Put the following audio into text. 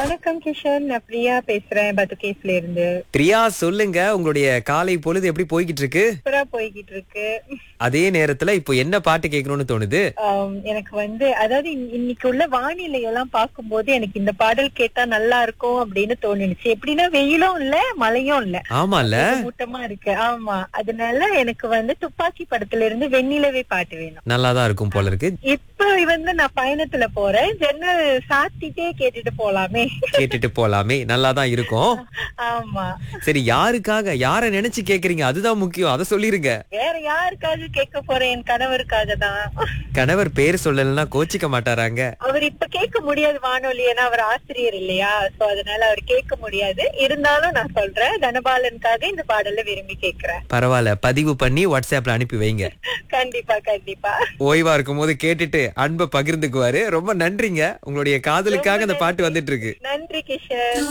வணக்கம் கிஷன் நான் பிரியா பேசுறேன் பத்துகேஸ்ல இருந்து பிரியா சொல்லுங்க உங்களுடைய காலை பொழுது எப்படி போய்கிட்டு இருக்கு சூப்பரா போய்கிட்டு இருக்கு அதே நேரத்துல இப்போ என்ன பாட்டு கேட்கணும்னு தோணுது ஆம், எனக்கு வந்து அதாவது இன்- இன்னைக்கு உள்ள வானிலை எல்லாம் பார்க்கும்போது எனக்கு இந்த பாடல் கேட்டா நல்லா இருக்கும் அப்படின்னு தோணுச்சு எப்படின்னா வெயிலும் இல்ல மழையும் இல்ல ஆமால மூட்டமா இருக்கு ஆமா அதனால எனக்கு வந்து துப்பாக்கி படத்துல இருந்து வெண்ணிலவே பாட்டு வேணும் நல்லாதான் இருக்கும் போல இருக்கு இப்ப வந்து நான் பயணத்துல போறேன் ஜன்னல் சாத்திட்டே கேட்டுட்டு போலாமே கேட்டுட்டு போலாமே நல்லாதான் இருக்கும் ஆமா சரி யாருக்காக யார நினைச்சு கேக்குறீங்க அதுதான் முக்கியம் அதை சொல்லிருங்க வேற யாருக்காக கேட்க போறேன் என் கணவருக்காக தான் கணவர் பேர் சொல்லலைன்னா கோச்சிக்க மாட்டாராங்க அவர் இப்ப கேட்க முடியாது வானொலி ஏன்னா அவர் ஆசிரியர் இல்லையா சோ அதனால அவர் கேட்க முடியாது இருந்தாலும் நான் சொல்றேன் தனபாலனுக்காக இந்த பாடலை விரும்பி கேக்குறேன் பரவாயில்ல பதிவு பண்ணி வாட்ஸ்அப்ல அனுப்பி வைங்க கண்டிப்பா கண்டிப்பா ஓய்வா இருக்கும் போது கேட்டுட்டு அன்பை பகிர்ந்துக்குவாரு ரொம்ப நன்றிங்க உங்களுடைய காதலுக்காக அந்த பாட்டு வந்துட்டு இருக்கு நன்றி கிஷன்